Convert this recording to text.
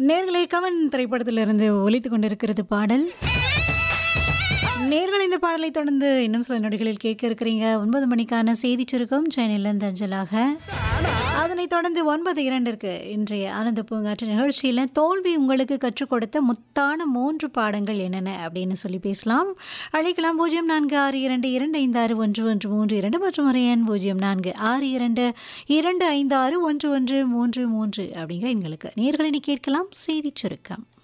நேர்களை கவன் திரைப்படத்திலிருந்து ஒலித்துக் கொண்டிருக்கிறது பாடல் நேர்கள் இந்த பாடலை தொடர்ந்து இன்னும் சில நொடிகளில் கேட்க இருக்கிறீங்க ஒன்பது மணிக்கான செய்தி சுருக்கம் சென்னையிலிருந்து அஞ்சலாக அதனைத் தொடர்ந்து ஒன்பது இரண்டிற்கு இன்றைய ஆனந்த பூங்காற்று நிகழ்ச்சியில் தோல்வி உங்களுக்கு கற்றுக் கொடுத்த முத்தான மூன்று பாடங்கள் என்னென்ன அப்படின்னு சொல்லி பேசலாம் அழைக்கலாம் பூஜ்ஜியம் நான்கு ஆறு இரண்டு இரண்டு ஐந்து ஆறு ஒன்று ஒன்று மூன்று இரண்டு மற்றும் ஒரு எண் பூஜ்ஜியம் நான்கு ஆறு இரண்டு இரண்டு ஐந்து ஆறு ஒன்று ஒன்று மூன்று மூன்று அப்படிங்கிற எண்களுக்கு நேர்களை கேட்கலாம் செய்தி சுருக்கம்